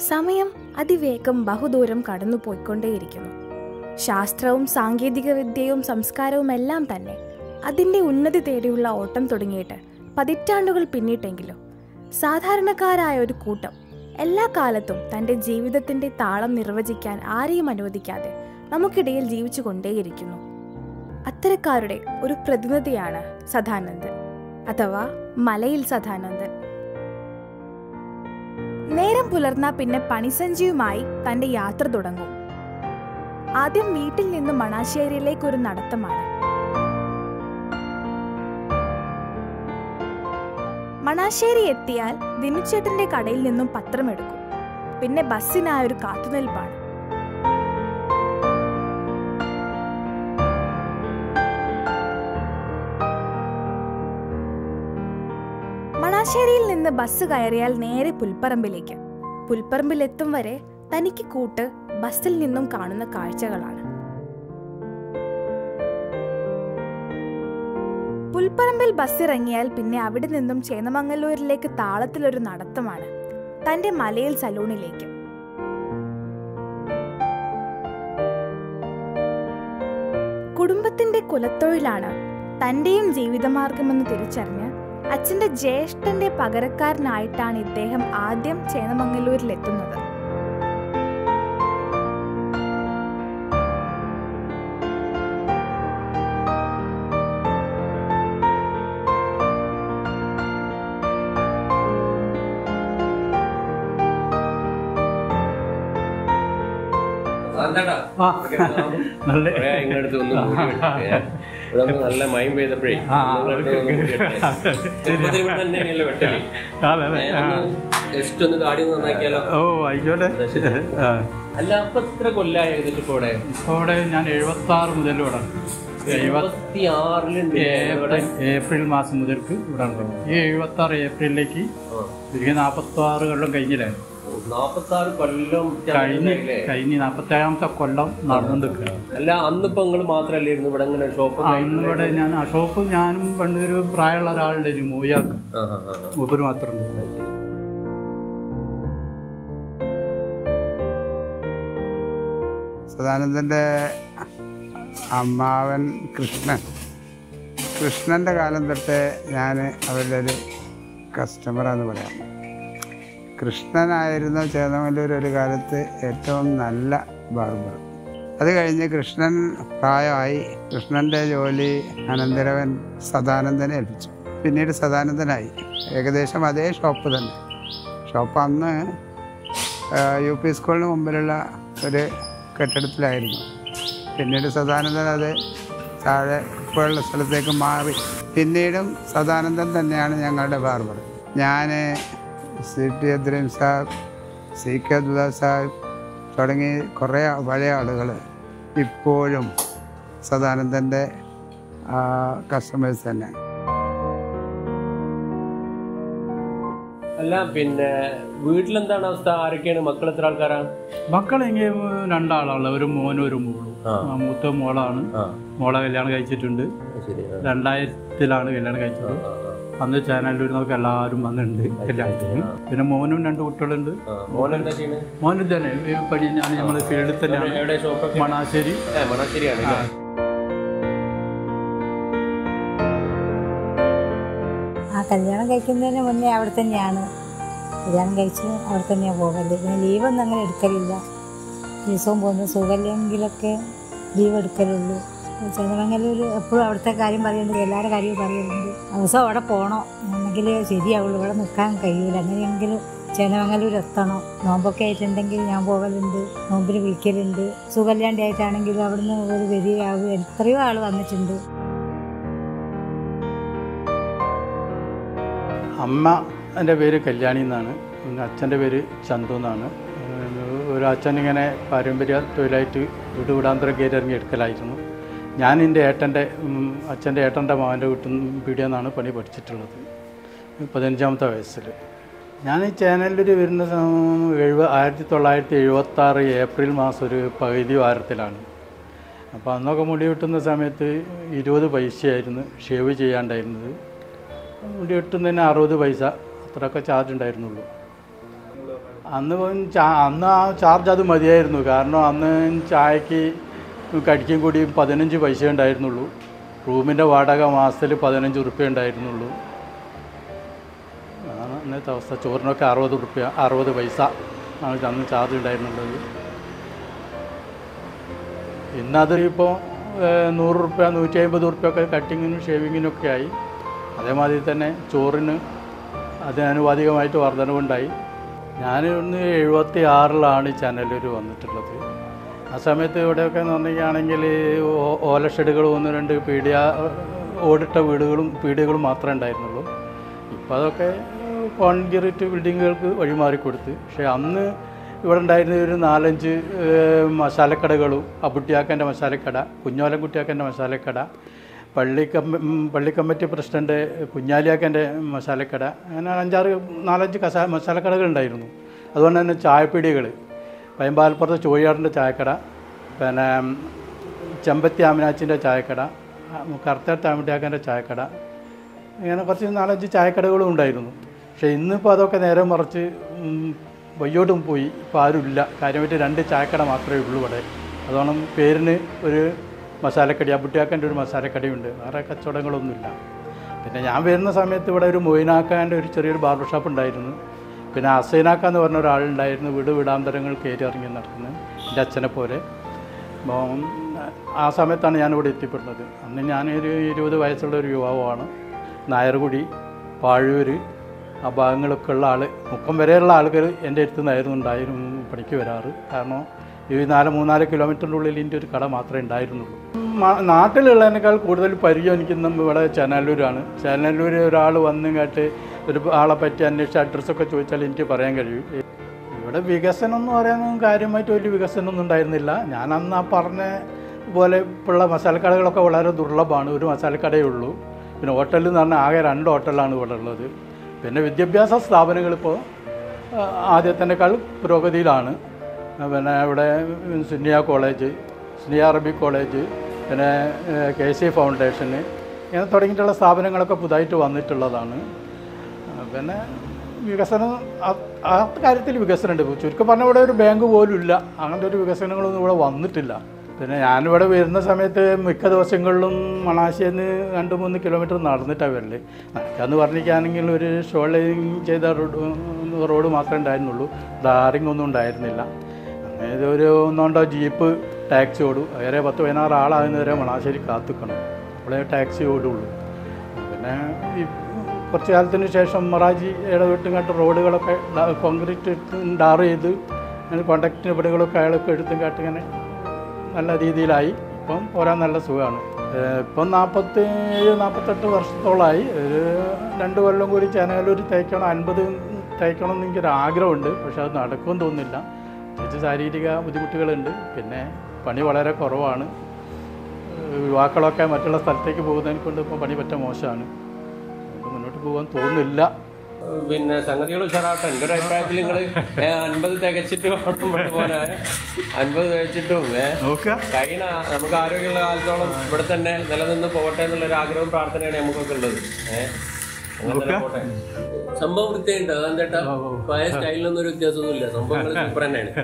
സമയം അതിവേഗം ബഹുദൂരം കടന്നു പോയിക്കൊണ്ടേയിരിക്കുന്നു ശാസ്ത്രവും സാങ്കേതികവിദ്യയും സംസ്കാരവും എല്ലാം തന്നെ അതിൻ്റെ ഉന്നതി തേടിയുള്ള ഓട്ടം തുടങ്ങിയിട്ട് പതിറ്റാണ്ടുകൾ പിന്നിട്ടെങ്കിലും സാധാരണക്കാരായ ഒരു കൂട്ടം എല്ലാ കാലത്തും തൻ്റെ ജീവിതത്തിൻ്റെ താളം നിർവചിക്കാൻ ആരെയും അനുവദിക്കാതെ നമുക്കിടയിൽ ജീവിച്ചു കൊണ്ടേയിരിക്കുന്നു അത്തരക്കാരുടെ ഒരു പ്രതിനിധിയാണ് സദാനന്ദൻ അഥവാ മലയിൽ സദാനന്ദൻ നേരം പുലർന്ന പിന്നെ പണിസഞ്ചിയുമായി തന്റെ യാത്ര തുടങ്ങും ആദ്യം വീട്ടിൽ നിന്ന് മണാശ്ശേരിയിലേക്ക് ഒരു നടത്തമാണ് മണാശ്ശേരി എത്തിയാൽ ദിനുചേട്ടന്റെ കടയിൽ നിന്നും പത്രമെടുക്കും പിന്നെ ബസ്സിനായൊരു കാത്തുനിൽപ്പാണ് മണാശ്ശേരിയിൽ നിന്ന് ബസ് കയറിയാൽ നേരെ പുൽപ്പറമ്പിലേക്ക് പുൽപ്പറമ്പിൽ എത്തും വരെ തനിക്ക് കൂട്ട് ബസ്സിൽ നിന്നും കാണുന്ന കാഴ്ചകളാണ് പുൽപ്പറമ്പിൽ ബസ് ഇറങ്ങിയാൽ പിന്നെ അവിടെ നിന്നും ചേന്നമംഗലൂരിലേക്ക് താളത്തിലൊരു നടത്തമാണ് തന്റെ മലയിൽ സലൂണിലേക്ക് കുടുംബത്തിന്റെ കുലത്തൊഴിലാണ് തന്റെയും ജീവിതമാർഗമെന്ന് തിരിച്ചറിഞ്ഞ് അച്ഛന്റെ ജ്യേഷ്ഠന്റെ പകരക്കാരനായിട്ടാണ് ഇദ്ദേഹം ആദ്യം ചേന്നമംഗലൂരിലെത്തുന്നത് സാന്താടാ, ആ. നല്ല നല്ല ഇങ്ങടുത്ത് ഒന്ന് മൂടി വെട്ടിട്ട്, ഏ. ഇവിടെ ഒന്ന് നല്ല മയം പെയ്തപ്പോഴേ ആ, ഒന്ന് ഇവിടെ ഒന്ന് മൂടി വെട്ടെ. ചെറുപ്പത്തിൽ ഇവിടെ തന്നെയാണല്ലോ വെട്ടല് അതെ അതെ ആ. ജസ്റ്റ് ഒന്ന് കാടി ഒന്ന് നന്നാക്കിയാലോ ഓ ആയിക്കോട്ടെ ആ. അല്ല അപ്പൊ എത്ര കൊല്ലായി ഏകദേശം ഇപ്പൊ ഇവിടെ ഇപ്പോൾ ഇവിടെ ഞാൻ എഴുപത്തി ആറ് മുതൽ ഇവിടെ ഉണ്ട്. എഴുപത്തി എഴുപത്തി ആറിലുണ്ട് ഇവിടെ ഏപ്രിൽ ഏപ്രിൽ മാസം മുതൽക്ക് ഇവിടെ ഉണ്ട് ഈ എഴുപത്തി ആറ് ഏപ്രിലിലേക്ക് തിരികെ നാൽപ്പത്തി ആറ് കൊല്ലം കഴിഞ്ഞില്ലേ നാപ്പത്തി ആറ് കൊല്ലം കഴിഞ്ഞ് അല്ലേ കഴിഞ്ഞ് നാൽപ്പത്തി ഏഴാമത്തെ കൊല്ലം നടന്നുകൊണ്ടിരിക്കുകയാണ് അല്ല അന്നിപ്പോ നിങ്ങൾ മാത്രല്ലായിരുന്നു ഇവിടെ ഇങ്ങനെ ഷോപ്പ് അന്ന് ഇവിടെ ഞാൻ ആ ഷോപ്പ് ഞാനും പണ്ടൊരു പ്രായമുള്ള ഒരാളുണ്ടായിരുന്നു മൂയാക്ക് മൂപ്പര് മാത്രമുണ്ട് സദാനന്ദൻ്റെ അമ്മാവൻ കൃഷ്ണൻ കൃഷ്ണൻ്റെ കാലം തൊട്ട് ഞാൻ അവരുടെ ഒരു കസ്റ്റമറാന്ന് പറയാം കൃഷ്ണനായിരുന്നു ചേന്നമല്ലൂർ ഒരു കാലത്ത് ഏറ്റവും നല്ല ബാർബർ അത് കഴിഞ്ഞ് കൃഷ്ണൻ പ്രായമായി കൃഷ്ണൻ്റെ ജോലി അനന്തരവൻ സദാനന്ദനെ ഏൽപ്പിച്ചു പിന്നീട് സദാനന്ദനായി ഏകദേശം അതേ ഷോപ്പ് തന്നെ ഷോപ്പ് അന്ന് ആ, യു പി സ്കൂളിന് മുമ്പിലുള്ള ഒരു കെട്ടിടത്തിലായിരുന്നു പിന്നീട് സദാനന്ദൻ അത് താഴെ ഇപ്പോഴുള്ള സ്ഥലത്തേക്ക് മാറി പിന്നീടും സദാനന്ദൻ തന്നെയാണ് ഞങ്ങളുടെ ബാർബർ ഞാൻ സി ടി അദ്രീം സാഹിബ് സി കെ ദുദ സാഹിബ് തുടങ്ങി കുറേ പഴയ ആളുകൾ ഇപ്പോഴും സദാനന്ദൻ്റെ കസ്റ്റമേഴ്സ് തന്നെ അല്ല പിന്നെ വീട്ടിലെന്താണ് അവസ്ഥ ആരൊക്കെയാണ് മക്കൾ എത്ര ആൾക്കാരാ മക്കളെങ്കിൽ രണ്ടാളാണ് ഒരു മോനും ഒരു മോളും ആ. ആ, മൂത്ത മോളാണ് ആ മോളെ കല്യാണം കഴിച്ചിട്ടുണ്ട് ശരി ആ. രണ്ടായിരത്തിലാണ് കല്യാണം കഴിച്ചത് ആ, ആ, അന്ന് ചാനലിൽ നമുക്ക് എല്ലാവരും വന്നിട്ടുണ്ട് കല്യാണത്തിന് പിന്നെ മോനും രണ്ട് കുട്ടികളുണ്ട് ആ. മോനെന്താ ചെയ്യുന്നത് മോനും തന്നെ ഈ പണി ഞാൻ നമ്മൾ ഫീൽഡിൽ തന്നെയാണ് എവിടെ ഷോപ്പൊക്കെ മണാശ്ശേരി ഏ, മണാശ്ശേരിയാണ് ആ. ആ കല്യാണം കഴിക്കുന്നതിന് മുന്നേ അവിടെ തന്നെയാണ് കല്യാണം കഴിച്ച് അവിടെ തന്നെയാണ് പോകല് പിന്നെ ലീവൊന്നും അങ്ങനെ എടുക്കലില്ല ദിവസവും പോകുന്നത് സുഖമില്ലെങ്കിലൊക്കെ ലീവ് എടുക്കലുള്ളൂ ചന്ദ്രമംഗലൂർ എപ്പോഴും അവിടുത്തെ കാര്യം പറയുന്നുണ്ട് എല്ലാവരുടെ കാര്യവും പറയുന്നുണ്ട് ദിവസം അവിടെ പോകണം എന്നെങ്കിൽ ശരിയാവുള്ളൂ ഇവിടെ നിൽക്കാൻ കഴിയില്ല അങ്ങനെയെങ്കിലും ചേനമംഗലൂർ എത്തണം നോമ്പൊക്കെ ആയിട്ടുണ്ടെങ്കിൽ ഞാൻ പോകലുണ്ട് നോമ്പിന് വിളിക്കലുണ്ട് സുഖമില്ലാണ്ടായിട്ടാണെങ്കിലും അവിടുന്ന് ഒരു വരികയാവും എത്രയോ ആൾ വന്നിട്ടുണ്ട് അമ്മ എൻ്റെ പേര് കല്യാണി എന്നാണ് പിന്നെ അച്ഛൻ്റെ പേര് ചന്തു എന്നാണ് ഏഹ് ഒരു അച്ഛൻ ഇങ്ങനെ പാരമ്പര്യ തൊഴിലായിട്ട് വീട് വീടാന്തരം കയറി ഇറങ്ങി എടുക്കലായിരുന്നു ഞാൻ എൻ്റെ ഏട്ടൻ്റെ ഉം, അച്ഛൻ്റെ ഏട്ടൻ്റെ മകൻ്റെ വീട്ടിൽ നിന്ന് പീടിയെന്നാണ് പണി പഠിച്ചിട്ടുള്ളത് പതിനഞ്ചാമത്തെ വയസ്സിൽ ഞാൻ ഈ ചാനലിൽ വരുന്ന സമയം എഴുപ ആയിരത്തി തൊള്ളായിരത്തി എഴുപത്താറ് ഏപ്രിൽ മാസം ഒരു പകുതി വാരത്തിലാണ് അപ്പോൾ അന്നൊക്കെ മുടി വെട്ടുന്ന സമയത്ത് ഇരുപത് പൈസയായിരുന്നു ഷേവ് ചെയ്യാണ്ടായിരുന്നത് മുടി വെട്ടുന്നതിന് അറുപത് പൈസ അത്രയൊക്കെ ചാർജ് ഉണ്ടായിരുന്നുള്ളൂ അന്ന് ഇവൻ ചാ- അന്ന് ആ ചാർജ് അത് മതിയായിരുന്നു കാരണം അന്ന് ചായക്ക് കടിക്കും കൂടി പതിനഞ്ച് പൈസ ഉണ്ടായിരുന്നുള്ളൂ റൂമിൻ്റെ വാടക മാസത്തിൽ പതിനഞ്ച് ഉറുപ്പ്യ ഉണ്ടായിരുന്നുള്ളൂ അതാണ് അന്നത്തെ അവസ്ഥ ചോറിനൊക്കെ അറുപത് ഉറുപ്പ്യ അറുപത് പൈസ ആണ് അന്ന് ചാർജ് ഉണ്ടായിരുന്നുള്ളത് ഇന്നത് ഇപ്പോൾ നൂറ് റുപ്യ നൂറ്റി അമ്പത് റുപ്യ ഒക്കെ കട്ടിങ്ങിനും ഷേവിങ്ങിനും ഒക്കെ ആയി അതേമാതിരി തന്നെ ചോറിന് അതിനനുപാതികമായിട്ട് വർധനവുണ്ടായി ഞാൻ ഇന്ന് എഴുപത്തി ആറിലാണ് ചാനലൂർ വന്നിട്ടുള്ളത് ആ സമയത്ത് ഇവിടെയൊക്കെ എന്ന് പറഞ്ഞിരിക്കുകയാണെങ്കിൽ ഓല ഷെഡുകൾ ഒന്ന് രണ്ട് പീടിയ ഓടിട്ട വീടുകളും പീടികകളും മാത്രമേ ഉണ്ടായിരുന്നുള്ളൂ ഇപ്പോൾ അതൊക്കെ കോൺക്രീറ്റ് ബിൽഡിങ്ങുകൾക്ക് വഴിമാറിക്കൊടുത്ത് പക്ഷേ അന്ന് ഇവിടെ ഉണ്ടായിരുന്ന ഒരു നാലഞ്ച് ഏഹ്, മസാലക്കടകളും അബുട്ടിയാക്കൻ്റെ മസാലക്കട കുഞ്ഞോലൻകുട്ടിയാക്കൻ്റെ മസാലക്കട പള്ളി കമ്മ ഉം, പള്ളി കമ്മിറ്റി പ്രസിഡൻ്റ് കുഞ്ഞാലിയാക്കൻ്റെ മസാലക്കട അങ്ങനെ അഞ്ചാറ് നാലഞ്ച് കസാ മസാലക്കടകൾ ഉണ്ടായിരുന്നു അതുകൊണ്ട് തന്നെ ചായപ്പീടികൾ പയമ്പാലപ്പുറത്ത് ചോഴിയാറിൻ്റെ ചായക്കട പിന്നെ ചെമ്പത്തി ആമിനാച്ചിൻ്റെ ചായക്കട കറുത്തേട്ട് ആമിട്ടിയാക്കൻ്റെ ചായക്കട ഇങ്ങനെ കുറച്ച് നാലഞ്ച് ചായക്കടകളും ഉണ്ടായിരുന്നു പക്ഷേ ഇന്നിപ്പോൾ അതൊക്കെ നേരെ മറിച്ച് ഉം, വയ്യോട്ടും പോയി ഇപ്പോൾ ആരുമില്ല കാര്യമായിട്ട് രണ്ട് ചായക്കട മാത്രമേ ഉള്ളൂ ഇവിടെ അതോണം പേരിന് ഒരു മസാലക്കടി അബുട്ടിയാക്കൻ്റെ ഒരു മസാലക്കടിയുണ്ട് വേറെ കച്ചവടങ്ങളൊന്നുമില്ല പിന്നെ ഞാൻ വരുന്ന സമയത്ത് ഇവിടെ ഒരു മൊയിനാക്കാൻ്റെ ഒരു ചെറിയൊരു ബാർബർ ഷോപ്പ് ഉണ്ടായിരുന്നു പിന്നെ അസൈനാക്ക എന്ന് പറഞ്ഞ ഒരാളുണ്ടായിരുന്നു വീട് വീടാന്തരങ്ങൾ കയറി ഇറങ്ങി നടക്കുന്നത് എൻ്റെ അച്ഛനെ പോലെ അപ്പം ആ സമയത്താണ് ഞാനിവിടെ എത്തിപ്പെടുന്നത് അന്ന് ഞാനൊരു ഇരുപത് വയസ്സുള്ള ഒരു യുവാവാണ് നായർകുടി പാഴൂര് ആ ഭാഗങ്ങളൊക്കെ ഉള്ള ആൾ മുക്കം വരെയുള്ള ആളുകൾ എൻ്റെ അടുത്ത് നിന്നായിരുന്നു ഉണ്ടായിരുന്നു പണിക്ക് വരാറ് കാരണം ഈ നാല് മൂന്നാല് കിലോമീറ്ററിൻ്റെ ഉള്ളിൽ ഇതിൻ്റെ ഒരു കട മാത്രമേ ഉണ്ടായിരുന്നുള്ളൂ മ- നാട്ടിലുള്ളതിനേക്കാൾ കൂടുതൽ പരിചയം എനിക്ക് ഇന്ന് ഇവിടെ ചേനാലൂരാണ് ചേനാലൂർ ഒരാൾ വന്നും കേട്ട് ഒരു ആളെ പറ്റി അന്വേഷിച്ച് അഡ്രസ്സൊക്കെ ചോദിച്ചാൽ എനിക്ക് പറയാൻ കഴിയും ഇവിടെ വികസനം എന്ന് പറയാനൊന്നും കാര്യമായിട്ട് വലിയ വികസനമൊന്നും ഉണ്ടായിരുന്നില്ല ഞാൻ അന്ന് ആ പറഞ്ഞ പോലെ ഉള്ള മസാലക്കടകളൊക്കെ വളരെ ദുർലഭമാണ് ഒരു മസാലക്കടയേ ഉള്ളൂ പിന്നെ ഹോട്ടലിൽ എന്ന് പറഞ്ഞാൽ ആകെ രണ്ട് ഹോട്ടലാണ് ഇവിടെ ഉള്ളത് പിന്നെ വിദ്യാഭ്യാസ സ്ഥാപനങ്ങളിപ്പോൾ ആദ്യത്തേക്കാൾ പുരോഗതിയിലാണ് ആ, പിന്നെ ഇവിടെ Sunniya college Sunniya Arabic college പിന്നെ കെ സി ഫൗണ്ടേഷന് ഇങ്ങനെ തുടങ്ങിയിട്ടുള്ള സ്ഥാപനങ്ങളൊക്കെ പുതുതായിട്ട് വന്നിട്ടുള്ളതാണ് ആ, പിന്നെ വികസനം ആ- ആ കാര്യത്തിൽ വികസനമുണ്ട് ഇപ്പോൾ ചുരുക്കം പറഞ്ഞാൽ ഇവിടെ ഒരു ബാങ്ക് പോലും ഇല്ല അങ്ങനത്തെ ഒരു വികസനങ്ങളൊന്നും ഇവിടെ വന്നിട്ടില്ല പിന്നെ ഞാനിവിടെ വരുന്ന സമയത്ത് മിക്ക ദിവസങ്ങളിലും മണാശ്ശേന്ന് രണ്ട് മൂന്ന് കിലോമീറ്റർ നടന്നിട്ടാണ് വരല് നടക്കാന്ന് പറഞ്ഞിരിക്കുകയാണെങ്കിൽ ഒരു ഷോളിങ് ചെയ്ത റോഡ് റോഡ് മാത്രമേ ഉണ്ടായിരുന്നുള്ളൂ ടാറിങ് ഒന്നും ഉണ്ടായിരുന്നില്ല അതായത് ഒരു ഒന്നോണ്ടോ ജീപ്പ് ടാക്സി ഓടും വേറെ പത്ത് പതിനാറ് ആളാകുന്നവരെ മണാശ്ശേരി കാത്തുക്കണം അപ്പോഴേ ടാക്സി ഓടുള്ളൂ പിന്നെ ഈ കുറച്ച് കാലത്തിന് ശേഷം മറാജി ഇടവിട്ടും റോഡുകളൊക്കെ ഡാ- കോൺക്രീറ്റ് ഇട്ട് ഡാർ ചെയ്ത് അങ്ങനെ കോൺട്രാക്റ്റിന് പടികളൊക്കെ അയാളൊക്കെ എടുത്തും കാട്ടി ഇങ്ങനെ നല്ല രീതിയിലായി ഇപ്പം പോരാൻ നല്ല സുഖമാണ് ഏഹ് ഇപ്പം നാൽപ്പത്തി ഏഴ് നാൽപ്പത്തെട്ട് വർഷത്തോളമായി ഒരു രണ്ട് കൊല്ലം കൂടി ചേനകലൂർ തയ്ക്കണം അൻപത് തയ്ക്കണം എന്ന് എനിക്കൊരു ആഗ്രഹമുണ്ട് പക്ഷെ അത് നടക്കുമെന്ന് തോന്നുന്നില്ല പ്രത്യേകിച്ച് ശാരീരിക ബുദ്ധിമുട്ടുകളുണ്ട് പിന്നെ പണി വളരെ കുറവാണ് ഏഹ് യുവാക്കളൊക്കെ മറ്റുള്ള സ്ഥലത്തേക്ക് പോകുന്നതിനെ കൊണ്ട് ഇപ്പോൾ പണി പറ്റ മോശമാണ് അതുകൊണ്ട് മുന്നോട്ട് പോകാൻ തോന്നുന്നില്ല പിന്നെ സംഗതികൾ ഉഷാറാട്ടെ എൻ്റെ ഒരു അഭിപ്രായത്തിൽ നിങ്ങൾ അൻപത് തികച്ചിട്ട് വേണം പോരാ അൻപത് തികച്ചിട്ടും ഏ നോക്കുക കഴിഞ്ഞ നമുക്ക് ആരോഗ്യമുള്ള കാലത്തോളം ഇവിടെ തന്നെ നിലനിന്ന് പോകട്ടെ എന്നുള്ള ഒരു ആഗ്രഹവും പ്രാർത്ഥനയാണ് നമുക്കൊക്കെ ഉള്ളത് ഏഹ് അങ്ങനെ തന്നെ പോട്ടെ സംഭവം വൃത്തിയുണ്ട് അതെന്താ പഴയ സ്റ്റൈലിനൊന്നും ഒരു വ്യത്യാസമൊന്നുമില്ല സംഭവങ്ങൾ സൂപ്പർ തന്നെയാണ്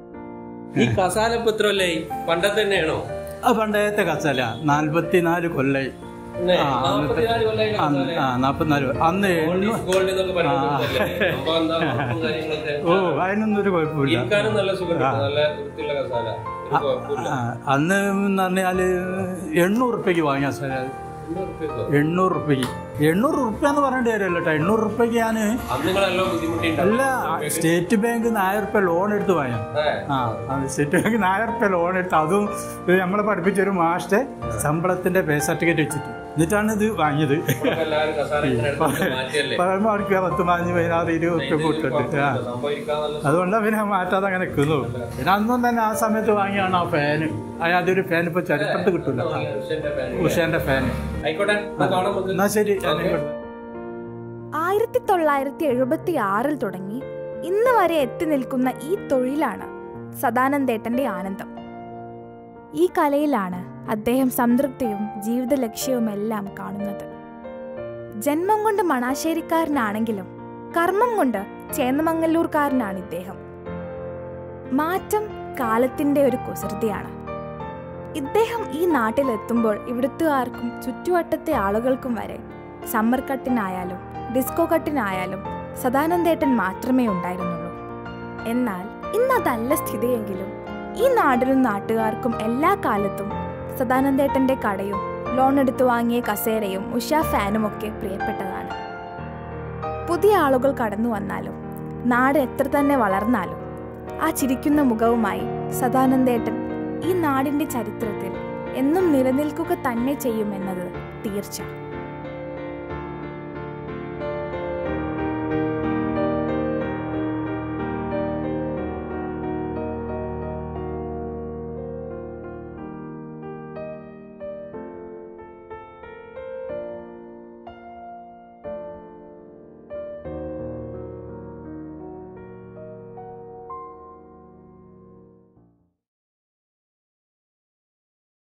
ഈ കസാല ഇപ്പൊ എത്ര അല്ലേ പണ്ടത്തെ തന്നെയാണോ ആ പണ്ടത്തെ കസല നാൽപ്പത്തി നാല് കൊല്ലായി പിന്നെ ആ, അന്നത്തെ- നാപ്പത്തിനാല് കൊല്ലായി അന്ന് ആ നാൽപ്പത്തിനാല് അന്ന് എണ്ണൂ- ഗോൾഡ് എന്നൊക്കെ പറയുന്നത് സംഭവം എന്താ ഉറപ്പും കാര്യങ്ങളൊക്കെ ഓ അതിനൊന്നും ഒരു കുഴപ്പമില്ല ഇരിക്കാനും നല്ല സുഖം നല്ല വൃത്തിയുള്ള കസാല ഒരു കുഴപ്പമില്ല ആ, അന്ന് എന്ന് പറഞ്ഞാൽ എണ്ണൂറ് റുപ്യക്ക് വാങ്ങിയ സ്ഥലം അത്. എണ്ണൂറ് ഉറുപ്പികക്കോ? എണ്ണൂറ് റുപ്യക്ക് എണ്ണൂറ് റുപ്യ എന്ന് പറയേണ്ടി വരുമല്ലോ കേട്ടോ എണ്ണൂറ് റുപ്യക്ക് ഞാൻ അന്ന് നിങ്ങൾ നല്ല ബുദ്ധിമുട്ടിണ്ടാവും അല്ല സ്റ്റേറ്റ് ബാങ്ക് ആയിരം റുപ്യ ലോൺ എടുത്ത് വാങ്ങാം ആ അത് സ്റ്റേറ്റ് ബാങ്ക് ആയിരം റുപ്യ ലോൺ എടുത്ത് അതും ഇത് നമ്മളെ പഠിപ്പിച്ചൊരു മാസ്റ്റർ ശമ്പളത്തിന്റെ പേ സർട്ടിഫിക്കറ്റ് വെച്ചിട്ട് എന്നിട്ടാണ് ഇത് വാങ്ങിയത് എല്ലാവരും കസാല ഇങ്ങനെ എടുത്ത് മാറ്റിയല്ലേ പറയുമ്പോൾ അവർക്ക് പത്ത് പതിനഞ്ച് പതിനാറ് ഇരുപത് റുപ്യ കൊടുത്തിട്ട് ആ സംഭവം ഇരിക്കാൻ നല്ല അതുകൊണ്ടാണ് പിന്നെ മാറ്റാതെ അങ്ങനെ നിൽക്കുന്നു പിന്നെ അന്നും തന്നെ ആ സമയത്ത് വാങ്ങിയാണ് ആ ഫാന് അതൊരു ഫാൻ ഇപ്പൊ ചരിത്രത്തിൽ കിട്ടില്ല ഉഷന്റെ ഫാൻ ഉഷേന്റെ ഫാന് ആയിക്കോട്ടെ നമുക്ക് കാണാം നമുക്ക് എന്നാ ശരി ആയിക്കോട്ടെ. ആയിരത്തി തൊള്ളായിരത്തി എഴുപത്തി ആറിൽ തുടങ്ങി ഇന്ന് വരെ എത്തി നിൽക്കുന്ന ഈ തൊഴിലാണ് സദാനന്ദേട്ടന്റെ ആനന്ദം ഈ കലയിലാണ് അദ്ദേഹം സംതൃപ്തിയും ജീവിത ലക്ഷ്യവുമെല്ലാം കാണുന്നത് ജന്മം കൊണ്ട് മണാശ്ശേരിക്കാരനാണെങ്കിലും കർമ്മം കൊണ്ട് ചേന്നമംഗല്ലൂർക്കാരനാണ് ഇദ്ദേഹം മാറ്റം കാലത്തിന്റെ ഒരു കുസൃതിയാണ് ഇദ്ദേഹം ഈ നാട്ടിലെത്തുമ്പോൾ ഇവിടുത്തുകാർക്കും ചുറ്റുവട്ടത്തെ ആളുകൾക്കും വരെ സമ്മർ കട്ടിനായാലും ഡിസ്കോ കട്ടിനായാലും സദാനന്ദേട്ടൻ മാത്രമേ ഉണ്ടായിരുന്നുള്ളൂ എന്നാൽ ഇന്നതല്ല സ്ഥിതിയെങ്കിലും ഈ നാടിനും നാട്ടുകാർക്കും എല്ലാ കാലത്തും സദാനന്ദേട്ടന്റെ കടയും ലോൺ എടുത്തു വാങ്ങിയ കസേരയും ഉഷ ഫാനും ഒക്കെ പ്രിയപ്പെട്ടതാണ് പുതിയ ആളുകൾ കടന്നു വന്നാലും നാട് എത്ര തന്നെ വളർന്നാലും ആ ചിരിക്കുന്ന മുഖവുമായി സദാനന്ദേട്ടൻ ഈ നാടിന്റെ ചരിത്രത്തിൽ എന്നും നിലനിൽക്കുക തന്നെ ചെയ്യുമെന്നത് തീർച്ച